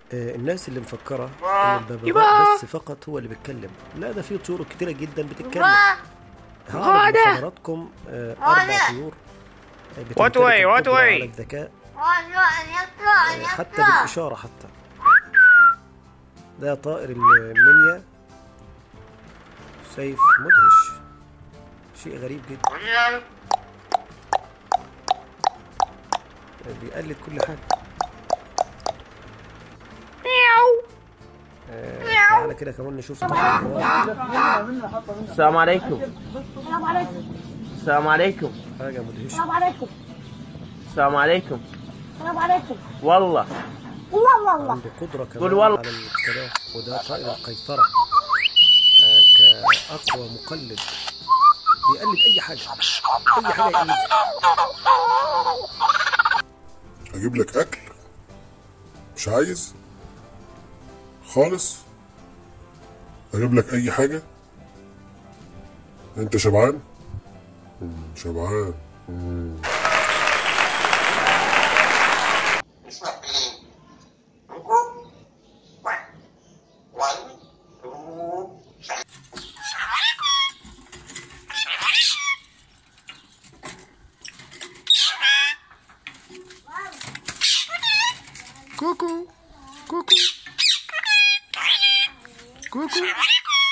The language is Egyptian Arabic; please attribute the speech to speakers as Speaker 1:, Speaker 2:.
Speaker 1: آه، الناس اللي مفكرة ان الببغاء بس فقط هو اللي بيتكلم لا ده في طيور كتيرة جدا بتتكلم هعرض لحضراتكم آه، أربع طيور آه، بتمتلك
Speaker 2: What way? What
Speaker 1: القدرة
Speaker 2: way?
Speaker 1: على الذكاء آه، حتى بالإشارة حتى ده طائر المنيا سيف مدهش شيء غريب جدا بيقلد كل حاجة آه، تعالى كده كمان نشوف طائر
Speaker 2: السلام عليكم
Speaker 3: السلام عليكم
Speaker 2: السلام عليكم
Speaker 1: حاجة مدهشة
Speaker 3: السلام عليكم
Speaker 2: السلام عليكم
Speaker 3: السلام عليكم
Speaker 2: والله
Speaker 3: والله والله
Speaker 1: عنده قدرة كمان
Speaker 2: قول والله.
Speaker 1: على الكلام وده طائر القيثرة آه، كأقوى مقلد بيقلد أي حاجة أي حاجة يقلدها
Speaker 4: اجيب لك اكل مش عايز خالص اجيب لك اي حاجه انت شبعان مم، شبعان
Speaker 1: كوكو كوكو كوكو